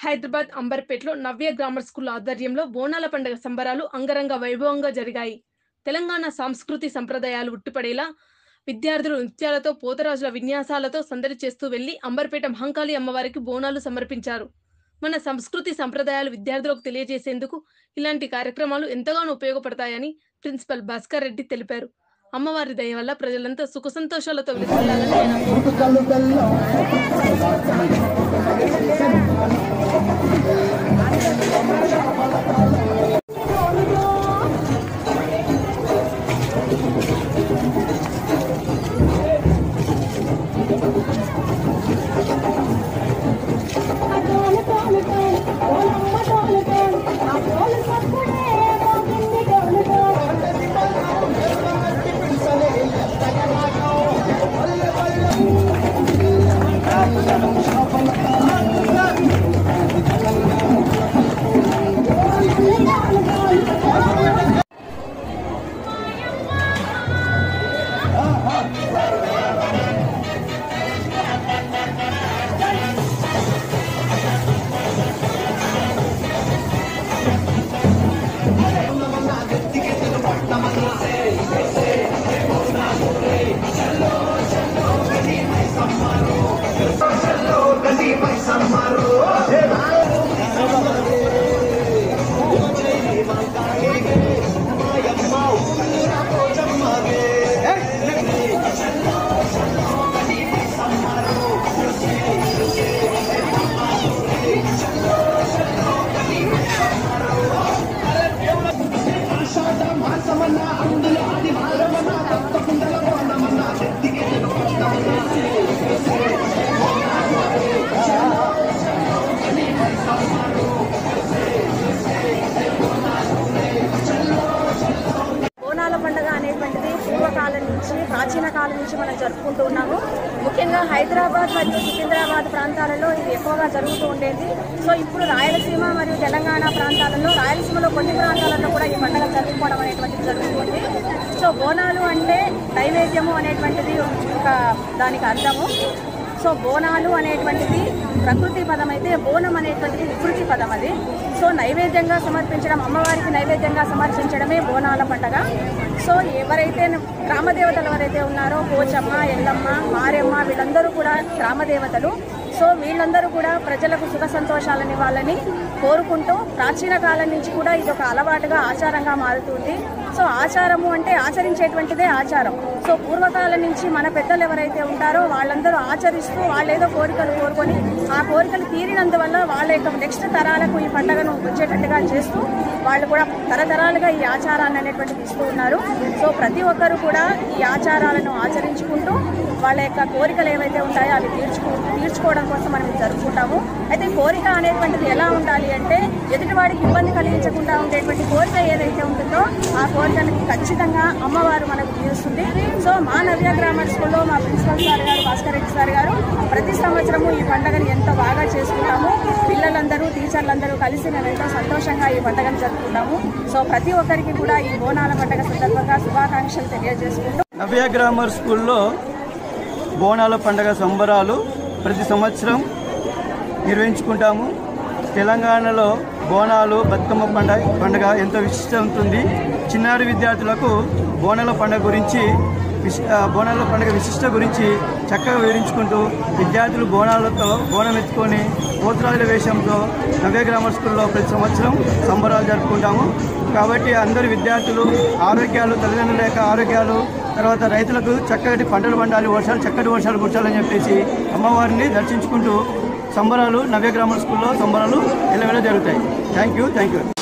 హైదరాబాద్ అంబర్పేటలో Navya grammar school ఆధ్వర్యంలో బోనాల పండుగ సంబరాలు అంగరంగ వైభవంగా జరిగాయి తెలంగాణ సంస్కృతి సంప్రదాయాలు ఉట్టిపడేలా విద్యార్థులు నృత్యాలతో పోతరాజుల విన్యాసాలతో సందడి చేస్తూ వెళ్లి అంబర్పేట మహంకాళి అమ్మవారికి బోనాలు సమర్పించారు మన సంస్కృతి సంప్రదాయాలు విద్యార్థులకు తెలియజేసేందుకు ఇలాంటి కార్యక్రమాలు ఎంతగానో ఉపయోగపడతాయని ప్రిన్సిపల్ భాస్కర్ రెడ్డి తెలిపారు అమ్మవారి దయ వల్ల ప్రజలంతా సుఖ సంతోషాలతో వెలుగులాలని ఆయన బోనాల పండుగ అనేటువంటిది పూర్వకాలం నుంచి ప్రాచీన కాలం నుంచి మనం జరుపుకుంటూ ఉన్నాము ముఖ్యంగా హైదరాబాద్ మరియు సికింద్రాబాద్ ప్రాంతాలలో ఇది ఎక్కువగా జరుగుతూ ఉండేది సో ఇప్పుడు రాయలసీమ మరియు తెలంగాణ ప్రాంతాలలో రాయలసీమలో కొన్ని ప్రాంతాలలో కూడా ఈ పండుగ జరుపుకోవడం అనేటువంటిది జరుగుతుంది సో బోనాలు అంటే నైవేద్యము అనేటువంటిది ఒక దానికి అర్థము సో బోనాలు అనేటువంటిది ప్రకృతి పదం అయితే బోనం అనేటువంటిది వికృతి పదం అది సో నైవేద్యంగా సమర్పించడం అమ్మవారికి నైవేద్యంగా సమర్పించడమే బోనాల పండగ సో ఎవరైతే గ్రామదేవతలు ఎవరైతే ఉన్నారో పోచమ్మ ఎల్లమ్మ మారెమ్మ వీళ్ళందరూ కూడా గ్రామదేవతలు సో వీళ్ళందరూ కూడా ప్రజలకు సుఖ సంతోషాలని వాళ్ళని కోరుకుంటూ ప్రాచీన కాలం నుంచి కూడా ఇది ఒక అలవాటుగా ఆచారంగా మారుతుంది సో ఆచారము అంటే ఆచరించేటువంటిదే ఆచారం సో పూర్వకాలం నుంచి మన పెద్దలు ఎవరైతే ఉంటారో వాళ్ళందరూ ఆచరిస్తూ వాళ్ళేదో కోరికలు కోరుకొని ఆ కోరికలు తీరినందువల్ల వాళ్ళ యొక్క నెక్స్ట్ తరాలకు ఈ పండుగను వచ్చేటట్టుగా చేస్తూ వాళ్ళు కూడా తరతరాలుగా ఈ ఆచారాన్ని అనేటువంటిది ఇస్తూ ఉన్నారు సో ప్రతి ఒక్కరు కూడా ఈ ఆచారాలను ఆచరించుకుంటూ వాళ్ళ యొక్క కోరికలు ఏవైతే ఉంటాయో అవి తీర్చుకో తీర్చుకోవడం కోసం మనం ఇది జరుపుకుంటాము అయితే కోరిక అనేటువంటిది ఎలా ఉండాలి అంటే ఎదుటివాడికి ఇబ్బంది కలిగించకుండా ఉండేటువంటి కోరిక ఏదైతే ఉంటుందో ఆ కోరికను ఖచ్చితంగా అమ్మవారు మనకు తీరుస్తుంది సో మా నవ్య గ్రామర్ స్కూల్లో మా ప్రిన్సిపల్ సార్ గారు భాస్కర్ రెడ్డి సార్ గారు ప్రతి సంవత్సరము ఈ పండుగను ఎంతో బాగా చేసుకుంటాము పిల్లలందరూ టీచర్లందరూ కలిసి మేము ఎంతో సంతోషంగా ఈ పండుగను జరుపుకుంటాము సో ప్రతి ఒక్కరికి కూడా ఈ బోనాల పండుగ సందర్భంగా శుభాకాంక్షలు తెలియజేసుకుంటూ నవ్య గ్రామర్ స్కూల్లో బోనాల పండగ సంబరాలు ప్రతి సంవత్సరం నిర్వహించుకుంటాము తెలంగాణలో బోనాలు బతుకమ్మ పండగ పండుగ ఎంతో విశిష్ట ఉంటుంది చిన్నారి విద్యార్థులకు బోనాల పండుగ గురించి విశ్ ఆ, బోనాల పండుగ విశిష్ట గురించి చక్కగా వివరించుకుంటూ విద్యార్థులు బోనాలతో బోనం ఎత్తుకొని పోతురాజుల వేషంతో నవ్య గ్రామర్ స్కూల్లో ప్రతి సంవత్సరం సంబరాలు జరుపుకుంటాము కాబట్టి అందరు విద్యార్థులు ఆరోగ్యాలు తల్లిదండ్రుల యొక్క ఆరోగ్యాలు తర్వాత రైతులకు చక్కటి పంటలు పండాలి వర్షాలు చక్కటి వర్షాలు కుట్టాలని చెప్పేసి అమ్మవారిని దర్శించుకుంటూ సంబరాలు నవ్య గ్రామర్ స్కూల్లో సంబరాలు ఎల్లవేళ జరుగుతాయి థ్యాంక్ యూ థ్యాంక్ యూ